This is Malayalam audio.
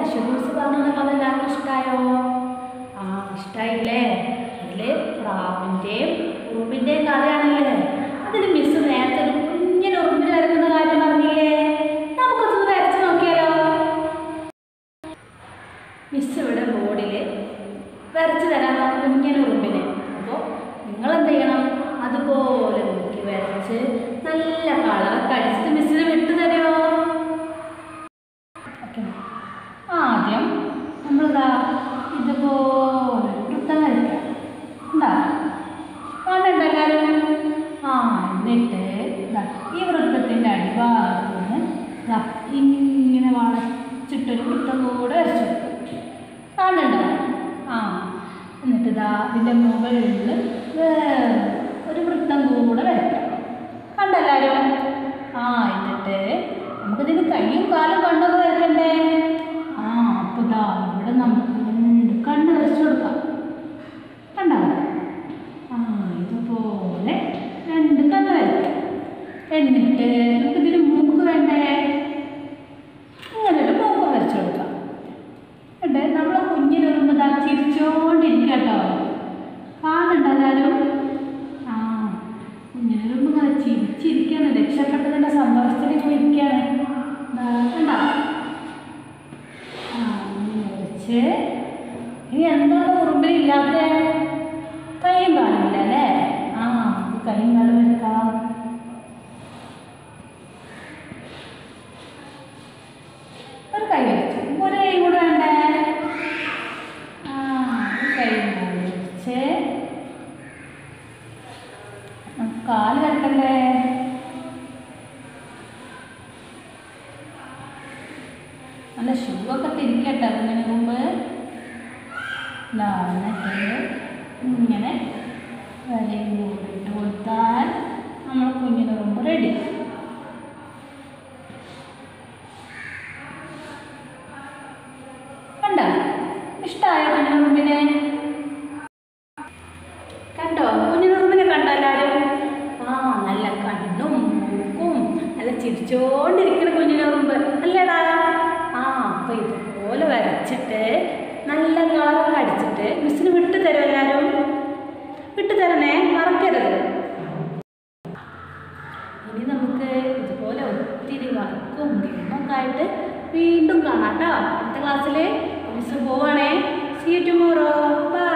ലക്ഷദ്വീപ്സ് പറഞ്ഞ കഥ എല്ലാവർക്കും ഇഷ്ടമായോ ആ ഇഷ്ടമായില്ലേ അതില് പ്രാവിൻ്റെയും ഉറുമ്പിൻ്റെയും കഥയാണല്ലേ അതിൽ മിസ് നേരത്തെ ഒരു കുഞ്ഞിന് ഉറുമ്പിൽ വരക്കുന്ന കാര്യം പറഞ്ഞില്ലേ നമുക്കൊന്ന് വരച്ച് നോക്കിയാലോ മിസ് ഇവിടെ ബോർഡിൽ വരച്ച് തരാം ആ കുഞ്ഞിന് ഉറുമ്പിനെ അപ്പോൾ നിങ്ങൾ എന്ത് ചെയ്യണം അതുപോലെ നോക്കി വരച്ച് നല്ല കളറൊക്കെ അടിച്ചിട്ട് മിസ്സിന് വിട്ടു തരുമോ ഓക്കെ ആദ്യം നമ്മളിതാ ഇതുപോലെ വൃത്തം വരയ്ക്കാം ഉണ്ടാ കാണണ്ട എല്ലാവരും ആ എന്നിട്ട് ദാ ഈ വൃത്തത്തിൻ്റെ അടിഭാഗത്ത് നിന്ന് ദാ ഇങ്ങനെ വളച്ചിട്ടൊരു വൃത്തം കൂടെ വരച്ചു കാണുന്നുണ്ടോ ആ എന്നിട്ട് ഇതാ ഇതിൻ്റെ മുകളിൽ വേറെ ഒരു വൃത്തം കൂടെ വരയ്ക്കാം കണ്ടെല്ലാവരും ആ എന്നിട്ട് നമുക്കിതിന് കയ്യും കാലും കണ്ണൊക്കെ വരക്കണ്ടേ ആ അപ്പോൾ ഇതാ ഇവിടെ നമുക്ക് രണ്ട് കണ്ണ് വരച്ചു കൊടുക്കാം കണ്ടോ ആ ഇതുപോലെ രണ്ട് കണ്ണ് വരയ്ക്കാം എന്നിട്ട് നമുക്കിതിന് മൂക്ക് വേണ്ടേ ഇങ്ങനെ ഒരു മൂക്ക് വരച്ചു കൊടുക്കാം ഉണ്ട് നമ്മളെ കുഞ്ഞിനൊരുമ്പോ ദാ ചിരിച്ചോണ്ടിരിക്കുക കേട്ടോ കാണുന്നുണ്ടോ എല്ലാവരും ആ കുഞ്ഞിനൊരുമ്പോ ഇങ്ങനെ ചിരിച്ചിരിക്കുകയാണ് രക്ഷപ്പെട്ടതിൻ്റെ സന്തോഷത്തിൽ പോയി ഇരിക്കുകയാണ് ദാ കണ്ടോ ആ ഇങ്ങനെ വരച്ച് ഇനി എന്താണ് ഉറുമ്പിലില്ലാത്ത കൈയും കാണില്ല അല്ലേ ആ ഇത് കൈയും കാലും എടുക്കാം ഒരു കൈ വരച്ചു ഒരു കൈ കൂടെ വേണ്ടേ ആ ഒരു കൈ കൂടെ വരച്ച് നമുക്ക് കാല് വരക്കണ്ടേ നല്ല ഷൂ ഒക്കെ തിരിക്കട്ടെ അതിന് മുമ്പ് ദാ എന്നിട്ട് ഇങ്ങനെ വരയും കൂടെ ഇട്ട് കൊടുത്താൽ നമ്മൾ കുഞ്ഞിന് മുമ്പ് റെഡി കണ്ടോ ഇഷ്ടമായോ കുഞ്ഞിനുറുമ്പിനെ കണ്ടോ കുഞ്ഞിനുറുമ്പിനെ കണ്ടോ എല്ലാവരും ആ നല്ല കണ്ണും മൂക്കും നല്ല ചിരിച്ചോണ്ടിരിക്കുന്ന കുഞ്ഞിനുറുമ്പ് അല്ലേടാ ആ അപ്പോൾ ഇതുപോലെ വരച്ചിട്ട് നല്ല കളറൊക്കെ അടിച്ചിട്ട് മിസ്സിന് വിട്ടു തരും എല്ലാവരും വിട്ടു തരണേ മറക്കരുത് ഇനി നമുക്ക് ഇതുപോലെ ഒത്തിരി വർക്കും ഗെയിമൊക്കെ ആയിട്ട് വീണ്ടും കാണാം കേട്ടോ അടുത്ത ക്ലാസ്സിൽ മിസ് പോവാണേ സീ ടുമോറോ ബൈ